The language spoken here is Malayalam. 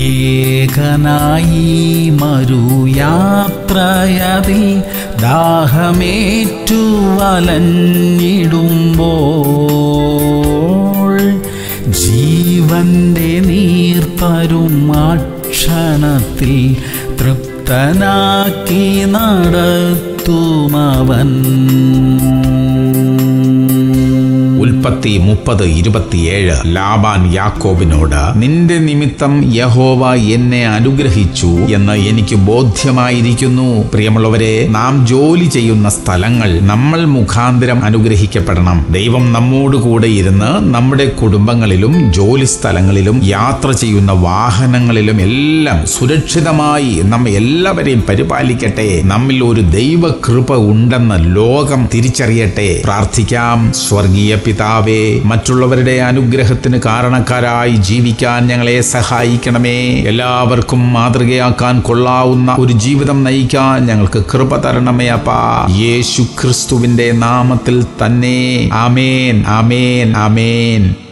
ഏകനായി മറുയാത്രയതിൽ ദാഹമേറ്റു വലഞ്ഞിടുമ്പോൾ ജീവന്റെ നീർത്തരും അക്ഷണത്തിൽ തൃപ്തനാക്കി നടത്തുമവൻ ഉൽപ്പത്തി മുപ്പത് ഇരുപത്തിയേഴ് ലാബാൻ യാക്കോബിനോട് നിന്റെ നിമിത്തം യഹോവ എന്നെ അനുഗ്രഹിച്ചു എന്ന് എനിക്ക് ബോധ്യമായിരിക്കുന്നു പ്രിയമുള്ളവരെ നാം ജോലി ചെയ്യുന്ന സ്ഥലങ്ങൾ നമ്മൾ മുഖാന്തരം അനുഗ്രഹിക്കപ്പെടണം ദൈവം നമ്മോട് കൂടെ ഇരുന്ന് നമ്മുടെ കുടുംബങ്ങളിലും ജോലി സ്ഥലങ്ങളിലും യാത്ര ചെയ്യുന്ന വാഹനങ്ങളിലും എല്ലാം സുരക്ഷിതമായി നമ്മെ എല്ലാവരെയും പരിപാലിക്കട്ടെ നമ്മിൽ ഒരു ദൈവകൃപ ഉണ്ടെന്ന് ലോകം തിരിച്ചറിയട്ടെ പ്രാർത്ഥിക്കാം സ്വർഗീയ പിതാവേ മറ്റുള്ളവരുടെ അനുഗ്രഹത്തിന് കാരണക്കാരായി ജീവിക്കാൻ ഞങ്ങളെ സഹായിക്കണമേ എല്ലാവർക്കും മാതൃകയാക്കാൻ കൊള്ളാവുന്ന ഒരു ജീവിതം നയിക്കാൻ ഞങ്ങൾക്ക് കൃപ തരണമേ അപ്പാ യേശു ക്രിസ്തുവിന്റെ നാമത്തിൽ തന്നെ ആമേൻ ആമേൻ ആമേൻ